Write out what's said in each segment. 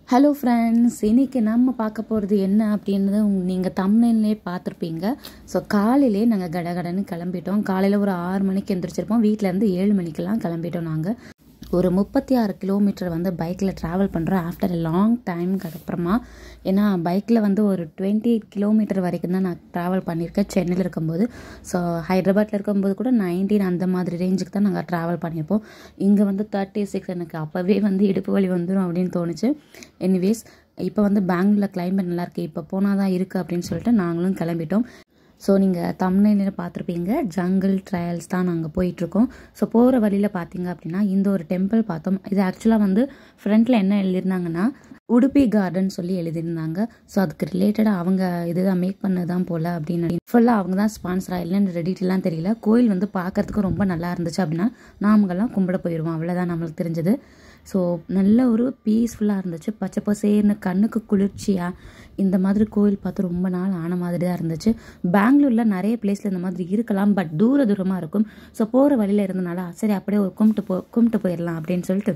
hello friends இன்றைக்கி நம்ம பார்க்க போகிறது என்ன அப்படின்றது நீங்கள் தமிழ்லே பார்த்துருப்பீங்க ஸோ காலையிலே நாங்கள் கடகடன்னு கிளம்பிட்டோம் காலையில் ஒரு ஆறு மணிக்கு எந்திரிச்சிருப்போம் வீட்டிலேருந்து ஏழு மணிக்கெல்லாம் கிளம்பிட்டோம் நாங்கள் ஒரு முப்பத்தி ஆறு கிலோமீட்டர் வந்து பைக்கில் ட்ராவல் பண்ணுறோம் ஆஃப்டர் எ லாங் டைம்க்கு அப்புறமா ஏன்னா பைக்கில் வந்து ஒரு டுவெண்ட்டி எயிட் கிலோமீட்டர் வரைக்கும் தான் நான் ட்ராவல் பண்ணியிருக்கேன் சென்னையில் இருக்கும்போது ஸோ ஹைதராபாத்தில் இருக்கும்போது கூட நைன்டீன் அந்த மாதிரி ரேஞ்சுக்கு தான் நாங்கள் ட்ராவல் பண்ணியிருப்போம் இங்கே வந்து தேர்ட்டி சிக்ஸ் எனக்கு அப்போவே வந்து இடுப்பு வலி வந்துடும் அப்படின்னு தோணுச்சு எனிவேஸ் இப்போ வந்து பெங்களூரில் கிளைமேட் நல்லாயிருக்கு இப்போ போனால் தான் இருக்குது அப்படின்னு சொல்லிட்டு நாங்களும் கிளம்பிட்டோம் ஸோ நீங்கள் தமிழ்நிலையில் பார்த்துருப்பீங்க ஜங்கிள் ட்ரையல்ஸ் தான் நாங்கள் போயிட்டுருக்கோம் ஸோ போகிற வழியில் பார்த்தீங்க அப்படின்னா இந்த ஒரு டெம்பிள் பார்த்தோம் இது ஆக்சுவலாக வந்து ஃப்ரண்ட்டில் என்ன எழுதியிருந்தாங்கன்னா உடுப்பி கார்டன் சொல்லி எழுதியிருந்தாங்க ஸோ அதுக்கு ரிலேட்டடாக அவங்க இதுதான் மேக் பண்ணது தான் போல் அப்படின்னு ஃபுல்லாக அவங்க தான் ஸ்பான்சராக இல்லைன்னு டீட்டெயிலாம் தெரியல கோயில் வந்து பார்க்கறதுக்கு ரொம்ப நல்லா இருந்துச்சு அப்படின்னா நாமங்கள்லாம் கும்பிட போயிடுவோம் அவ்வளோதான் நம்மளுக்கு தெரிஞ்சது ஸோ நல்ல ஒரு பீஸ்ஃபுல்லாக இருந்துச்சு பச்சை பசேர்னு கண்ணுக்கு குளிர்ச்சியாக இந்த மாதிரி கோயில் பார்த்து ரொம்ப நாள் ஆன மாதிரி தான் இருந்துச்சு பெங்களூரில் நிறைய பிளேஸில் இந்த மாதிரி இருக்கலாம் பட் தூர தூரமாக இருக்கும் ஸோ போகிற வழியில் இருந்தனால சரி அப்படியே ஒரு கும்பிட்டு போ கும்பிட்டு போயிடலாம் அப்படின்னு சொல்லிட்டு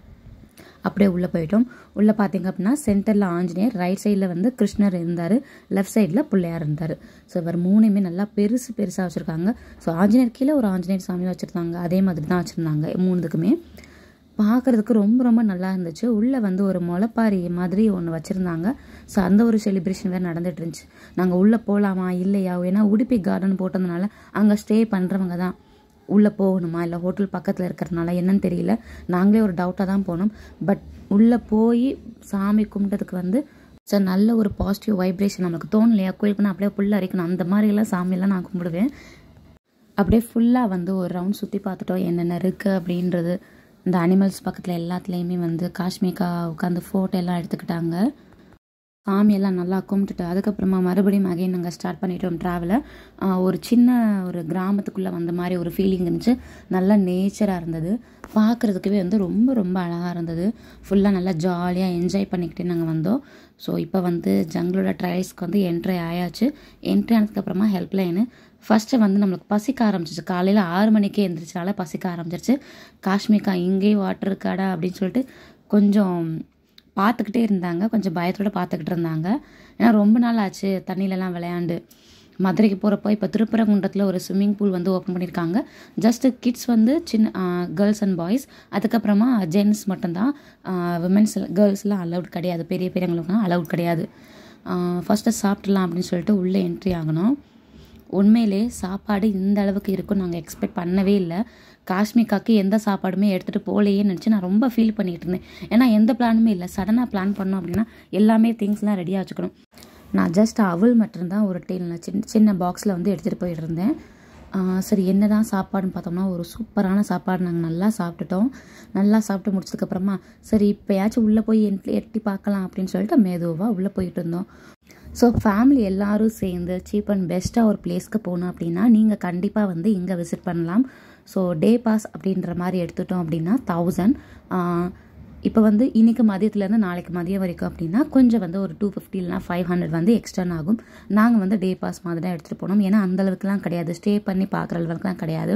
அப்படியே உள்ளே போயிட்டோம் உள்ளே பார்த்தீங்க அப்படின்னா சென்டரில் ஆஞ்சநேயர் ரைட் சைடில் வந்து கிருஷ்ணர் இருந்தார் லெஃப்ட் சைடில் பிள்ளையார் இருந்தார் ஸோ இவர் மூணுமே நல்லா பெருசு பெருசாக வச்சுருக்காங்க ஸோ ஆஞ்சநேயர் கீழே ஒரு ஆஞ்சநேயர் சாமி வச்சுருந்தாங்க அதே மாதிரி தான் வச்சுருந்தாங்க மூணுத்துக்குமே பார்க்குறதுக்கு ரொம்ப ரொம்ப நல்லா இருந்துச்சு உள்ளே வந்து ஒரு முளைப்பாரி மாதிரி ஒன்று வச்சுருந்தாங்க ஸோ அந்த ஒரு செலிப்ரேஷன் வேறு நடந்துட்டு இருந்துச்சு நாங்கள் உள்ளே போகலாமா இல்லையா ஏன்னா உடுப்பி கார்டன் போட்டதுனால அங்கே ஸ்டே பண்ணுறவங்க தான் உள்ளே போகணுமா இல்லை ஹோட்டல் பக்கத்தில் இருக்கிறதுனால என்னன்னு தெரியல நாங்களே ஒரு டவுட்டாக தான் போனோம் பட் உள்ளே போய் சாமி கும்பிட்டதுக்கு வந்து சார் நல்ல ஒரு பாசிட்டிவ் வைப்ரேஷன் நமக்கு தோணலையா கோயிலுக்கு அப்படியே புல்ல அரைக்கணும் அந்த மாதிரிலாம் சாமியெல்லாம் நான் கும்பிடுவேன் அப்படியே ஃபுல்லாக வந்து ஒரு ரவுண்ட் சுற்றி பார்த்துட்டோம் என்னென்ன இருக்குது அப்படின்றது இந்த அனிமல்ஸ் பக்கத்தில் எல்லாத்துலேயுமே வந்து காஷ்மீக்கா உட்காந்து ஃபோட்டோ எல்லாம் எடுத்துக்கிட்டாங்க சாமியெல்லாம் நல்லா கும்பிட்டுட்டு அதுக்கப்புறமா மறுபடியும் அகைன் நாங்கள் ஸ்டார்ட் பண்ணிட்டோம் ட்ராவலை ஒரு சின்ன ஒரு கிராமத்துக்குள்ளே வந்த மாதிரி ஒரு ஃபீலிங் இருந்துச்சு நல்லா நேச்சராக இருந்தது பார்க்குறதுக்கவே வந்து ரொம்ப ரொம்ப அழகாக இருந்தது ஃபுல்லாக நல்லா ஜாலியாக என்ஜாய் பண்ணிக்கிட்டே நாங்கள் வந்தோம் ஸோ இப்போ வந்து ஜங்களோட ட்ரையல்ஸ்க்கு வந்து என்ட்ரி ஆயாச்சு என்ட்ரி ஆனதுக்கப்புறமா ஹெல்ப்லைனு ஃபஸ்ட்டு வந்து நம்மளுக்கு பசிக்க ஆரம்பிச்சிச்சு காலையில் ஆறு மணிக்கே எழுந்திரிச்சால பசிக்க ஆரம்பிச்சிருச்சு காஷ்மீர்க்கா இங்கே வாட்டர் இருக்காடா அப்படின்னு சொல்லிட்டு கொஞ்சம் பார்த்துக்கிட்டே இருந்தாங்க கொஞ்சம் பயத்தோடு பார்த்துக்கிட்டு இருந்தாங்க ஏன்னா ரொம்ப நாள் ஆச்சு தண்ணியிலலாம் விளையாண்டு மதுரைக்கு போகிறப்போ இப்போ திருப்பரங்குன்றத்தில் ஒரு ஸ்விம்மிங் பூல் வந்து ஓப்பன் பண்ணியிருக்காங்க ஜஸ்ட்டு கிட்ஸ் வந்து சின்ன கேர்ள்ஸ் அண்ட் பாய்ஸ் அதுக்கப்புறமா ஜென்ஸ் மட்டும்தான் விமென்ஸ் கேர்ள்ஸ்லாம் அலவுட் கிடையாது பெரிய பெரியவங்களுக்குலாம் அலவுட் கிடையாது ஃபஸ்ட்டு சாப்பிட்லாம் அப்படின்னு சொல்லிட்டு உள்ளே என்ட்ரி ஆகணும் உண்மையிலே சாப்பாடு இந்த அளவுக்கு இருக்கும் நாங்கள் எக்ஸ்பெக்ட் பண்ணவே இல்லை காஷ்மீர்காக்கு எந்த சாப்பாடுமே எடுத்துகிட்டு போகலையே நினச்சி நான் ரொம்ப ஃபீல் பண்ணிகிட்டு இருந்தேன் ஏன்னா எந்த பிளானுமே இல்லை சடனாக பிளான் பண்ணோம் அப்படின்னா எல்லாமே திங்ஸ்லாம் ரெடியாக வச்சுக்கணும் நான் ஜஸ்ட் அவள் மட்டும்தான் ஒரு டீலில் சின்ன சின்ன பாக்ஸில் வந்து எடுத்துகிட்டு போயிட்டு இருந்தேன் சரி என்ன தான் சாப்பாடுன்னு பார்த்தோம்னா ஒரு சூப்பரான சாப்பாடு நாங்கள் நல்லா சாப்பிட்டுட்டோம் நல்லா சாப்பிட்டு முடிச்சதுக்கப்புறமா சரி இப்போயாச்சும் உள்ளே போய் எட்டி எட்டி பார்க்கலாம் அப்படின்னு சொல்லிட்டு மெதுவாக உள்ளே போயிட்டு இருந்தோம் ஸோ ஃபேமிலி எல்லோரும் சேர்ந்து சீப் அண்ட் பெஸ்ட்டாக ஒரு பிளேஸ்க்கு போகணும் அப்படின்னா நீங்கள் கண்டிப்பாக வந்து இங்கே விசிட் பண்ணலாம் ஸோ டே பாஸ் அப்படின்ற மாதிரி எடுத்துட்டோம் அப்படின்னா தௌசண்ட் இப்போ வந்து இன்றைக்கி மதியத்துலேருந்து நாளைக்கு மதியம் வரைக்கும் அப்படின்னா கொஞ்சம் வந்து ஒரு டூ ஃபிஃப்டி இல்லைனா ஃபைவ் ஹண்ட்ரட் வந்து எக்ஸ்டர்ன் ஆகும் நாங்கள் வந்து டே பாஸ் மாதிரி தான் எடுத்துகிட்டு போனோம் ஏன்னா அந்தளவுக்குலாம் கிடையாது ஸ்டே பண்ணி பார்க்குற அளவுக்குலாம் கிடையாது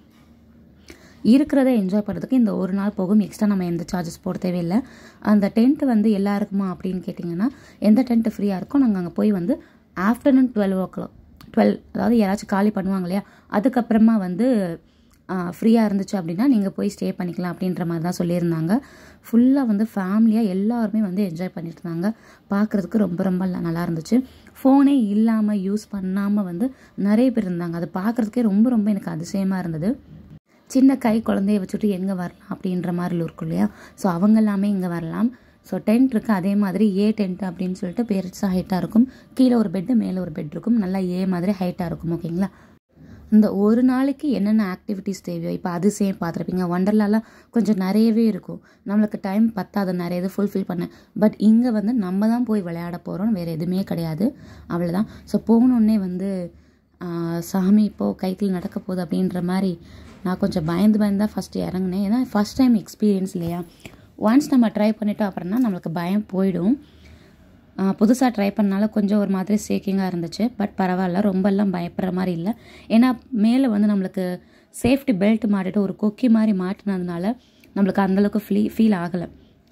இருக்கிறத என்ஜாய் பண்ணுறதுக்கு இந்த ஒரு நாள் போகும் எக்ஸ்ட்ரா நம்ம எந்த சார்ஜஸ் போட தேவையில்லை அந்த டென்ட் வந்து எல்லாருக்குமா அப்படின்னு கேட்டிங்கன்னா எந்த டென்ட் ஃப்ரீயாக இருக்கோ நாங்கள் அங்கே போய் வந்து afternoon twelve o'clock twelve அதாவது யாராச்சும் காலி பண்ணுவாங்க இல்லையா அதுக்கப்புறமா வந்து ஃப்ரீயாக இருந்துச்சு அப்படின்னா நீங்கள் போய் ஸ்டே பண்ணிக்கலாம் அப்படின்ற மாதிரி தான் சொல்லியிருந்தாங்க ஃபுல்லாக வந்து ஃபேமிலியாக எல்லாருமே வந்து என்ஜாய் பண்ணிட்டு இருந்தாங்க பார்க்குறதுக்கு ரொம்ப ரொம்ப நல்லா இருந்துச்சு ஃபோனே இல்லாமல் யூஸ் பண்ணாமல் வந்து நிறைய பேர் இருந்தாங்க அது பார்க்குறதுக்கே ரொம்ப ரொம்ப எனக்கு அதிசயமாக இருந்தது சின்ன கை குழந்தைய வச்சுட்டு எங்கே வரலாம் அப்படின்ற மாதிரி இருக்கும் இல்லையா ஸோ அவங்க எல்லாமே இங்கே வரலாம் ஸோ டென்ட் இருக்குது அதே மாதிரி ஏ டென்ட் அப்படின்னு சொல்லிட்டு பெருசாக ஹைட்டாக இருக்கும் கீழே ஒரு பெட்டு மேலே ஒரு பெட் இருக்கும் நல்லா ஏ மாதிரி ஹைட்டாக இருக்கும் ஓகேங்களா இந்த ஒரு நாளைக்கு என்னென்ன ஆக்டிவிட்டீஸ் தேவையோ இப்போ அதிசயம் பார்த்துருப்பீங்க ஒண்டர்லாலாம் கொஞ்சம் நிறையவே இருக்கும் நம்மளுக்கு டைம் பத்தாது நிறைய இது ஃபுல்ஃபில் பண்ண பட் இங்கே வந்து நம்ம தான் போய் விளையாட போகிறோம் வேறு எதுவுமே கிடையாது அவ்வளோதான் ஸோ போகணுன்னே வந்து சாமி இப்போது கைத்தில் நடக்க போகுது அப்படின்ற மாதிரி நான் கொஞ்சம் பயந்து பயந்து தான் ஃபஸ்ட்டு இறங்கினேன் ஏன்னா ஃபஸ்ட் டைம் எக்ஸ்பீரியன்ஸ் இல்லையா ஒன்ஸ் நம்ம ட்ரை பண்ணிட்டோம் அப்படின்னா நம்மளுக்கு பயம் போயிடும் புதுசாக ட்ரை பண்ணனால கொஞ்சம் ஒரு மாதிரி சேக்கிங்காக இருந்துச்சு பட் பரவாயில்ல ரொம்பலாம் பயப்படுற மாதிரி இல்லை ஏன்னா மேலே வந்து நம்மளுக்கு சேஃப்டி பெல்ட் மாட்டிட்டு ஒரு கொக்கி மாதிரி மாட்டினதுனால நம்மளுக்கு அந்தளவுக்கு ஃப்ளீ ஃபீல் ஆகலை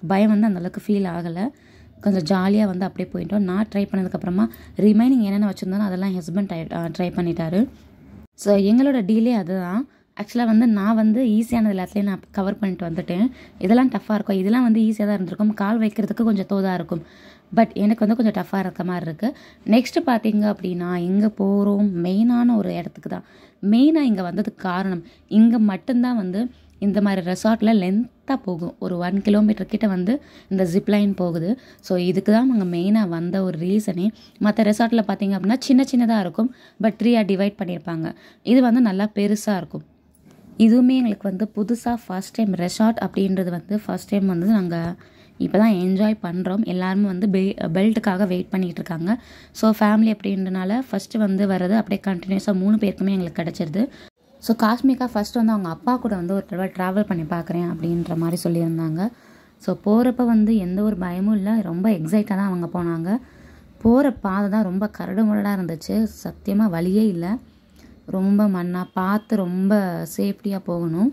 பயம் வந்து அந்தளவுக்கு ஃபீல் ஆகலை கொஞ்சம் ஜாலியாக வந்து அப்படியே போயிட்டோம் நான் ட்ரை பண்ணதுக்கப்புறமா ரிமைனிங் என்னென்ன வச்சுருந்தோனோ அதெல்லாம் ஹஸ்பண்ட் ட்ரை பண்ணிட்டாரு ஸோ எங்களோட டீலே அதுதான் ஆக்சுவலாக வந்து நான் வந்து ஈஸியானது எல்லாத்துலேயும் நான் கவர் பண்ணிட்டு வந்துட்டேன் இதெல்லாம் டஃப்பாக இருக்கும் இதெல்லாம் வந்து ஈஸியாக தான் இருந்திருக்கும் கால் வைக்கிறதுக்கு கொஞ்சம் தோதாக இருக்கும் பட் எனக்கு வந்து கொஞ்சம் டஃப்பாக இருக்க மாதிரி இருக்குது நெக்ஸ்ட்டு பார்த்தீங்க அப்படின்னா இங்கே போகிறோம் மெயினான ஒரு இடத்துக்கு தான் மெயினாக இங்கே வந்ததுக்கு காரணம் இங்கே மட்டும்தான் வந்து இந்த மாதிரி ரெசார்ட்டில் லென்த்தாக போகும் ஒரு ஒன் கிலோமீட்டர் கிட்ட வந்து இந்த ஜிப்லைன் போகுது ஸோ இதுக்கு தான் நாங்கள் மெயினாக வந்த ஒரு ரீசனே மற்ற ரெசார்ட்டில் பார்த்தீங்க அப்படின்னா சின்ன சின்னதாக இருக்கும் பட் த்ரீயாக டிவைட் பண்ணியிருப்பாங்க இது வந்து நல்லா பெருசாக இருக்கும் இதுவுமே எங்களுக்கு வந்து புதுசாக ஃபஸ்ட் டைம் ரெசார்ட் அப்படின்றது வந்து ஃபஸ்ட் டைம் வந்து நாங்கள் இப்போ தான் என்ஜாய் பண்ணுறோம் எல்லாருமே வந்து பெ பெல்ட்டுக்காக வெயிட் பண்ணிகிட்டு இருக்காங்க ஸோ ஃபேமிலி அப்படின்றனால ஃபஸ்ட்டு வந்து வர்றது அப்படியே கண்டினியூஸாக மூணு பேருக்குமே எங்களுக்கு கிடச்சிருது ஸோ காஷ்மிகா ஃபஸ்ட் வந்து அவங்க அப்பா கூட வந்து ஒரு தடவை ட்ராவல் பண்ணி பார்க்குறேன் அப்படின்ற மாதிரி சொல்லியிருந்தாங்க ஸோ போகிறப்ப வந்து எந்த ஒரு பயமும் இல்லை ரொம்ப எக்ஸைட்டாக தான் அவங்க போனாங்க போகிற பாதை தான் ரொம்ப கரடு முரடாக இருந்துச்சு சத்தியமாக வழியே இல்லை ரொம்ப மண்ணாக பார்த்து ரொம்ப சேஃப்டியாக போகணும்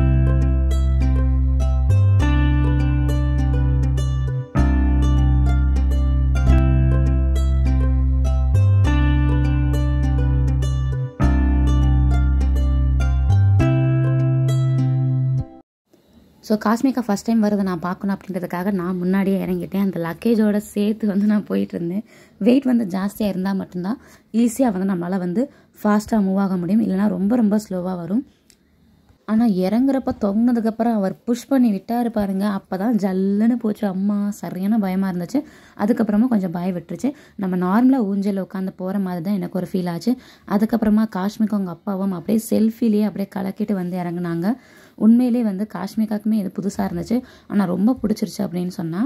ஸோ காஸ்மிகா ஃபஸ்ட் டைம் வருது நான் பார்க்கணும் அப்படின்றதுக்காக நான் முன்னாடியே இறங்கிட்டேன் அந்த லக்கேஜோட சேர்த்து வந்து நான் போயிட்டு இருந்தேன் வெயிட் வந்து ஜாஸ்தியாக இருந்தால் மட்டும்தான் ஈஸியாக வந்து நம்மளால் வந்து ஃபாஸ்ட்டாக மூவ் ஆக முடியும் இல்லைனா ரொம்ப ரொம்ப ஸ்லோவாக வரும் ஆனால் இறங்குறப்ப தொங்கினதுக்கப்புறம் அவர் புஷ் பண்ணி விட்டார் பாருங்க அப்போ தான் ஜல்லுன்னு போச்சு அம்மா சரியான பயமாக இருந்துச்சு அதுக்கப்புறமா கொஞ்சம் பயம் விட்டுருச்சு நம்ம நார்மலாக ஊஞ்சலில் உட்காந்து போகிற மாதிரி தான் எனக்கு ஒரு ஃபீல் ஆச்சு அதுக்கப்புறமா காஷ்மிக்கு அவங்க அப்பாவும் அப்படியே செல்ஃபிலேயே அப்படியே கலக்கிட்டு வந்து இறங்குனாங்க உண்மையிலே வந்து காஷ்மிகாக்குமே இது புதுசாக இருந்துச்சு ஆனால் ரொம்ப பிடிச்சிருச்சு அப்படின்னு சொன்னால்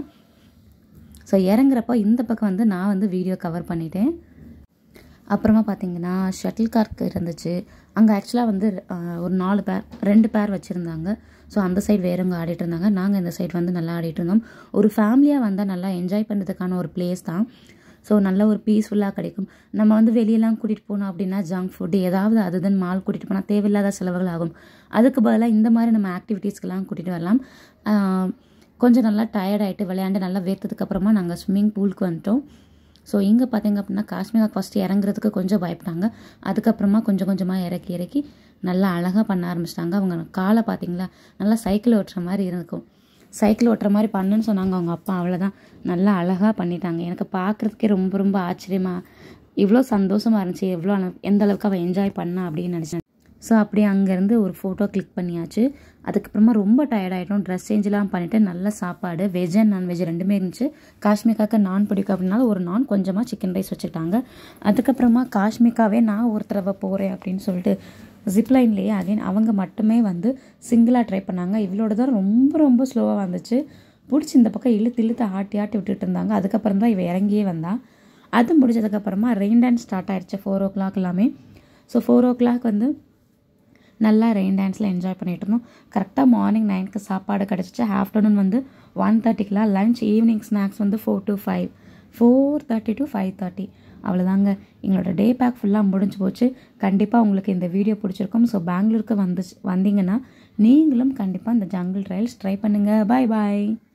ஸோ இறங்குறப்போ இந்த பக்கம் வந்து நான் வந்து வீடியோ கவர் பண்ணிட்டேன் அப்புறமா பார்த்தீங்கன்னா ஷட்டில் கார்க் இருந்துச்சு அங்கே ஆக்சுவலாக வந்து அஹ், ஒரு நாலு பேர் ரெண்டு பேர் வச்சுருந்தாங்க ஸோ அந்த சைடு வேறவங்க ஆடிட்டு இருந்தாங்க நாங்கள் இந்த சைடு வந்து நல்லா ஆடிட்டு இருந்தோம் ஒரு ஃபேமிலியாக வந்தால் நல்லா என்ஜாய் பண்ணுறதுக்கான ஒரு பிளேஸ் தான் ஸோ நல்ல ஒரு பீஸ்ஃபுல்லாக கிடைக்கும் நம்ம வந்து வெளியெல்லாம் கூட்டிகிட்டு போனோம் அப்படின்னா ஜங்க் ஃபுட்டு ஏதாவது அதுதான் மால் கூட்டிகிட்டு போனால் தேவையில்லாத செலவுகள் ஆகும் அதுக்கு பதிலாக இந்த மாதிரி நம்ம ஆக்டிவிட்டீஸ்க்கெல்லாம் கூட்டிகிட்டு வரலாம் ஆஹ், கொஞ்சம் நல்லா டயர்ட் ஆகிட்டு விளையாண்டு நல்லா வேர்த்ததுக்கு அப்புறமா நாங்கள் ஸ்விம்மிங் பூலுக்கு வந்துட்டோம் ஸோ இங்கே பார்த்தீங்க அப்படின்னா காஷ்மீரா ஃபஸ்ட்டு இறங்குறதுக்கு கொஞ்சம் பயப்பட்டாங்க அதுக்கப்புறமா கொஞ்சம் கொஞ்சமாக இறக்கி இறக்கி நல்லா அழகாக பண்ண ஆரம்பிச்சிட்டாங்க அவங்க காலை பார்த்தீங்களா நல்லா சைக்கிள் ஓட்டுற மாதிரி இருக்கும் சைக்கிள் ஓட்டுற மாதிரி பண்ணுன்னு சொன்னாங்க அவங்க அப்பா அவ்வளோதான் நல்லா அழகாக பண்ணிட்டாங்க எனக்கு பார்க்குறதுக்கே ரொம்ப ரொம்ப ஆச்சரியமாக இவ்வளோ சந்தோஷமாக இருந்துச்சு எவ்வளோ அளவு- எந்த அளவுக்கு அவள் என்ஜாய் பண்ணா அப்படின்னு நினச்சேன் ஸோ அப்படியே அங்கேருந்து ஒரு ஃபோட்டோ கிளிக் பண்ணியாச்சு அதுக்கப்புறமா ரொம்ப டயர்ட் ஆகிட்டோம் ட்ரெஸ் சேஞ்செலாம் பண்ணிவிட்டு நல்ல சாப்பாடு வெஜ் அண்ட் நான்வெஜ் ரெண்டுமே இருந்துச்சு காஷ்மிகாக்கு நான் பிடிக்கும் அப்படின்னால ஒரு நான் கொஞ்சமாக சிக்கன் ரைஸ் வச்சுட்டாங்க அதுக்கப்புறமா காஷ்மிகாவே நான் ஒரு தடவை போகிறேன் அப்படின்னு சொல்லிட்டு ஜிப்லைன்லேயே அகைன் அவங்க மட்டுமே வந்து சிங்கிளாக ட்ரை பண்ணாங்க இவளோட தான் ரொம்ப ரொம்ப ஸ்லோவாக வந்துச்சு பிடிச்சி இந்த பக்கம் இழுத்து இழுத்து ஆட்டி ஆட்டி விட்டுட்டு இருந்தாங்க அதுக்கப்புறம் தான் இவ இறங்கியே வந்தா அது முடிஞ்சதுக்கப்புறமா ரெயின் டான்ஸ் ஸ்டார்ட் ஆயிடுச்சு ஃபோர் ஓ கிளாக் எல்லாமே ஸோ ஃபோர் ஓ கிளாக் வந்து நல்லா ரெயின் டான்ஸில் என்ஜாய் பண்ணிட்டு இருந்தோம் கரெக்டாக மார்னிங் நைனுக்கு சாப்பாடு கிடச்சிச்சு ஆஃப்டர்நூன் வந்து ஒன் தேர்ட்டிக்கெலாம் லஞ்ச் ஈவினிங் ஸ்நாக்ஸ் வந்து four to five four thirty to five thirty அவ்வளோதாங்க எங்களோட டே பேக் ஃபுல்லாக முடிஞ்சு போச்சு கண்டிப்பாக உங்களுக்கு இந்த வீடியோ பிடிச்சிருக்கும் ஸோ பெங்களூருக்கு வந்து வந்தீங்கன்னா நீங்களும் கண்டிப்பாக இந்த ஜங்கிள் ட்ரையல்ஸ் ட்ரை பண்ணுங்கள் பாய் பாய்